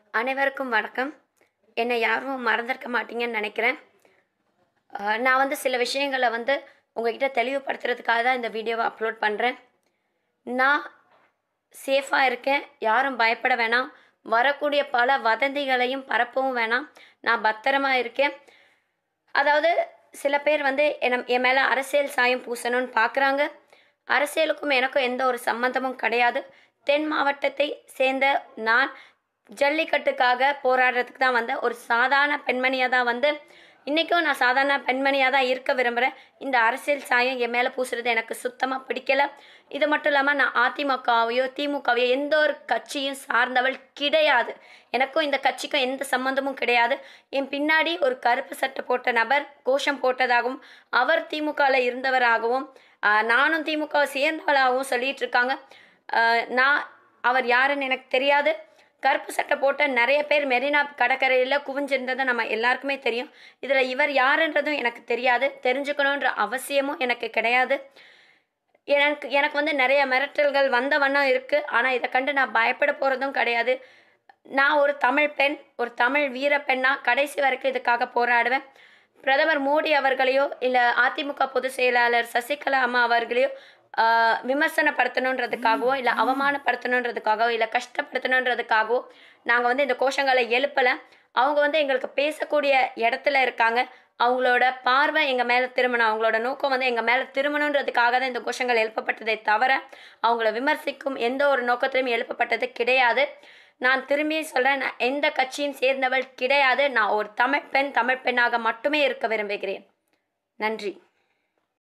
அனைவருக்கும் வணக்கம் என்னை யாரும் மறந்திருக்க மாட்டீங்கன்னு நினைக்கிறேன் அஹ் நான் வந்து சில விஷயங்களை வந்து உங்ககிட்ட தெளிவுபடுத்துறதுக்காக தான் இந்த வீடியோவை அப்லோட் பண்ணுறேன் நான் சேஃபாக இருக்கேன் யாரும் பயப்பட வேணாம் வரக்கூடிய பல வதந்திகளையும் பரப்பவும் வேணாம் நான் பத்திரமா இருக்கேன் அதாவது சில பேர் வந்து என்ன என் மேலே அரசியல் சாயம் பூசணும்னு பார்க்குறாங்க அரசியலுக்கும் எனக்கும் எந்த ஒரு சம்மந்தமும் கிடையாது தென் மாவட்டத்தை சேர்ந்த நான் ஜல்லிக்கட்டுக்காக போராடுறதுக்கு தான் வந்த ஒரு சாதாரண பெண்மணியாக தான் வந்து இன்றைக்கும் நான் சாதாரண பெண்மணியாக தான் இருக்க விரும்புகிறேன் இந்த அரசியல் சாயம் என் மேலே பூசுறது எனக்கு சுத்தமாக பிடிக்கல இது மட்டும் இல்லாமல் நான் அதிமுகவையோ திமுகவையோ எந்த ஒரு கட்சியும் சார்ந்தவள் கிடையாது எனக்கும் இந்த கட்சிக்கும் எந்த சம்மந்தமும் கிடையாது என் பின்னாடி ஒரு கருப்பு சட்டை போட்ட நபர் கோஷம் போட்டதாகவும் அவர் திமுகவில் இருந்தவராகவும் ஆஹ், நானும் திமுகவை சேர்ந்தவளாகவும் சொல்லிட்டு இருக்காங்க ஆஹ், நான் அவர் யாருன்னு எனக்கு தெரியாது கருப்பு சட்டை போட்ட நிறைய பேர் மெரினா கடற்கரையில் குவிஞ்சிருந்தது நம்ம எல்லாருக்குமே தெரியும் இதில் இவர் யாருன்றதும் எனக்கு தெரியாது தெரிஞ்சுக்கணுன்ற அவசியமும் எனக்கு கிடையாது எனக்கு எனக்கு வந்து நிறைய மிரட்டல்கள் வந்த வண்ணம் இருக்குது ஆனால் இதை கண்டு நான் பயப்பட போகிறதும் கிடையாது நான் ஒரு தமிழ் பெண் ஒரு தமிழ் வீர பெண்ணா கடைசி வரைக்கும் இதுக்காக போராடுவேன் பிரதமர் மோடி அவர்களையோ இல்லை அதிமுக பொதுச் செயலாளர் சசிகலா அம்மா அவர்களையோ ஆஹ், விமர்சனப்படுத்தணுன்றதுக்காகவோ இல்லை அவமானப்படுத்தணுன்றதுக்காகவோ இல்லை கஷ்டப்படுத்தணுன்றதுக்காகவோ நாங்கள் வந்து இந்த கோஷங்களை எழுப்பலை அவங்க வந்து எங்களுக்கு பேசக்கூடிய இடத்துல இருக்காங்க அவங்களோட பார்வை எங்கள் மேலே திருமணம் அவங்களோட நோக்கம் வந்து எங்கள் மேலே திருமணன்றதுக்காக தான் இந்த கோஷங்கள் எழுப்பப்பட்டதை தவிர அவங்கள விமர்சிக்கும் எந்த ஒரு நோக்கத்திலும் எழுப்பப்பட்டது கிடையாது நான் திரும்பி சொல்கிறேன் நான் எந்த கட்சியும் சேர்ந்தவள் கிடையாது நான் ஒரு தமிழ் பெண் தமிழ் பெண்ணாக மட்டுமே இருக்க விரும்புகிறேன் நன்றி